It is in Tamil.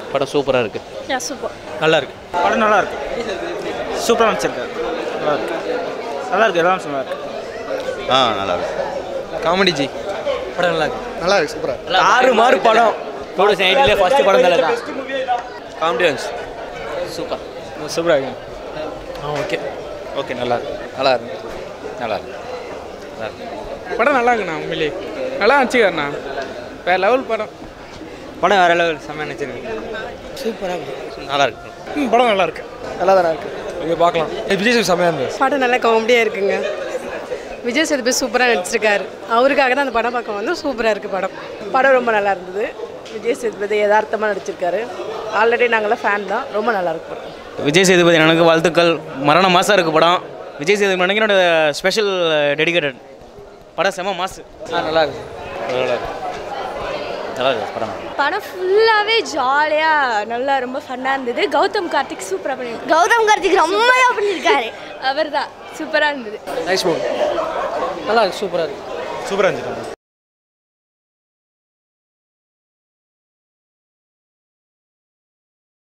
படம் சூப்பராக இருக்குது யா சூப்பர் நல்லா இருக்கு படம் நல்லா இருக்கு சூப்பராக வச்சிருக்காரு நல்லா இருக்கு நல்லா இருக்கு எல்லாம் நல்லா இருக்கு ஆ நல்லா இருக்கு காமெடி ஜி படம் நல்லா இருக்கு நல்லா இருக்கு சூப்பராக ஆறு மாறு படம் டூ தௌசண்ட் எயிட்டிலே ஃபஸ்ட்டு படம் தலை தான் காமெடியன்ஸ் சூப்பர் சூப்பராக இருக்கு ஆ ஓகே ஓகே நல்லா இருக்கு நல்லா இருக்கு நல்லா இருக்கு படம் நல்லா இருக்குண்ணா உண்மையிலே நல்லா வச்சுக்காருண்ணா வேற லெவல் படம் படம் வேற லெவல் செம்ம நினச்சிருக்கு நல்லா இருக்கு ம், படம் நல்லா இருக்கு நல்லா தானே இருக்கு இங்கே பார்க்கலாம் விஜய் சேது செம்மையாக இருந்தது படம் நல்லா காமெடியாக இருக்குங்க விஜய் சேதுபதி சூப்பராக நடிச்சிருக்காரு அவருக்காக தான் அந்த படம் பார்க்க வந்து சூப்பராக இருக்குது படம் படம் ரொம்ப நல்லா இருந்தது விஜய் சேதுபதி யதார்த்தமாக நடிச்சிருக்காரு ஆல்ரெடி நாங்களாம் ஃபேன் தான் ரொம்ப நல்லா இருக்கு படம் விஜய் சேதுபதி எனக்கு வாழ்த்துக்கள் மரண மாதம் இருக்கு படம் விஜய் சேதுபதி அன்னைக்கு என்னோட ஸ்பெஷல் டெடிகேட்டட் படம் செம மாசு ஆ நல்லா இருக்கு நல்லா இருக்கு நல்லா இருக்கு படம் படம் ஃபுல்லாகவே ஜாலியாக நல்லா ரொம்ப ஃபன்னாக இருந்தது கௌதம் கார்த்திக் சூப்பராக பண்ணியிருக்காரு கௌதம் கார்த்திக் ரொம்ப நல்லா பண்ணியிருக்காரு அவர் தான் சூப்பராக இருந்தது நைஸ் மூவி நல்லா இருக்கு சூப்பராக இருக்கு சூப்பராக இருந்துச்சு